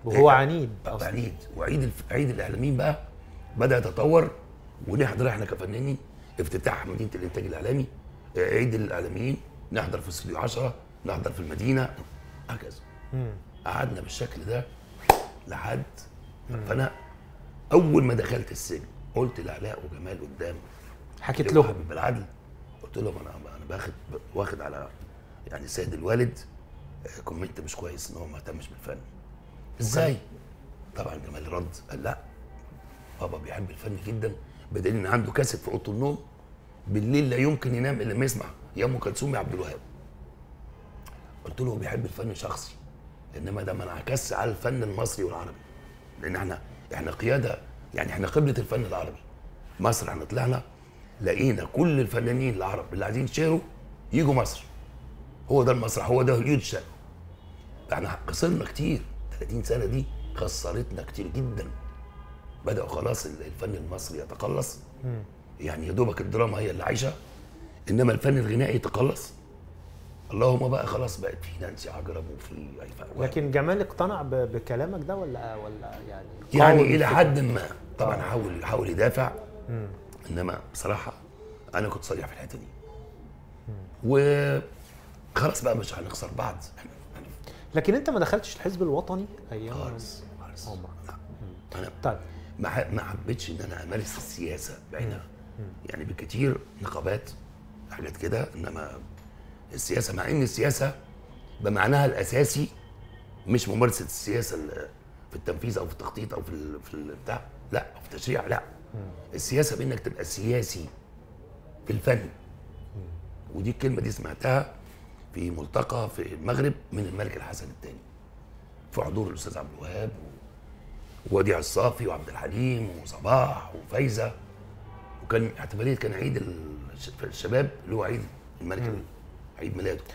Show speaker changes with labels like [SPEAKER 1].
[SPEAKER 1] وهو عنيد
[SPEAKER 2] بقى
[SPEAKER 1] أصلاً.
[SPEAKER 2] عنيد وعيد الف... عيد الاعلاميين بقى بدا يتطور ونحضر احنا كفنانين افتتاح مدينه الانتاج الاعلامي آه، عيد الاعلاميين نحضر في استوديو 10 نحضر في المدينه هكذا قعدنا بالشكل ده لحد فانا اول ما دخلت السجن قلت لعلاء وجمال قدام
[SPEAKER 1] حكيت
[SPEAKER 2] اللواء
[SPEAKER 1] لهم
[SPEAKER 2] حبيب العدل قلت لهم انا انا باخد واخد على يعني السيد الوالد آه، كومنت مش كويس ان هو ما اهتمش بالفن ازاي طبعا جمال رد قال لا بابا بيحب الفن جدا بدليل ان عنده كاسيت في اوضه النوم بالليل لا يمكن ينام الا لما يسمع يا ام كلثوم يا عبد الوهاب قلت له هو بيحب الفن شخصي انما ده ما انعكسش على الفن المصري والعربي لان احنا احنا قياده يعني احنا قبله الفن العربي مصر احنا طلعنا لقينا كل الفنانين العرب اللي عايزين يشتهروا يجوا مصر هو ده المسرح هو ده هوليود شان احنا خسرنا كتير 30 سنه دي خسرتنا كتير جدا بداوا خلاص الفن المصري يتقلص يعني يا دوبك الدراما هي اللي عايشه انما الفن الغنائي تقلص اللهم بقى خلاص بقت في نانسي عجرم وفي هيفاء وهبي.
[SPEAKER 1] لكن جمال اقتنع ب- بكلامك ده ولا ولا يعني
[SPEAKER 2] يعني
[SPEAKER 1] قاوم
[SPEAKER 2] الى
[SPEAKER 1] الفكرة؟
[SPEAKER 2] حد ما طبعا حاول حاول يدافع انما بصراحه انا كنت صريح في الحته دي وخلاص بقى مش هنخسر بعض إحنا-
[SPEAKER 1] لكن انت ما دخلتش الحزب الوطني ايام
[SPEAKER 2] خالص خالص
[SPEAKER 1] عمرك.
[SPEAKER 2] لا. انا
[SPEAKER 1] طيب
[SPEAKER 2] ما ح- ما حبيتش ان انا امارس السياسه بعينها يعني بالكتير نقابات حاجات كده انما السياسه مع ان السياسه بمعناها الاساسي مش ممارسه السياسه ال- في التنفيذ او في التخطيط او في ال- في البتاع لا أو في التشريع لا السياسه بانك تبقى سياسي في الفن ودي الكلمه دي سمعتها في ملتقى في المغرب من الملك الحسن الثاني في حضور الاستاذ عبد الوهاب و- ووديع الصافي وعبد الحليم وصباح وفايزه وكان احتفاليه كان عيد الش- الشباب اللي هو عيد الملك عيد ميلاده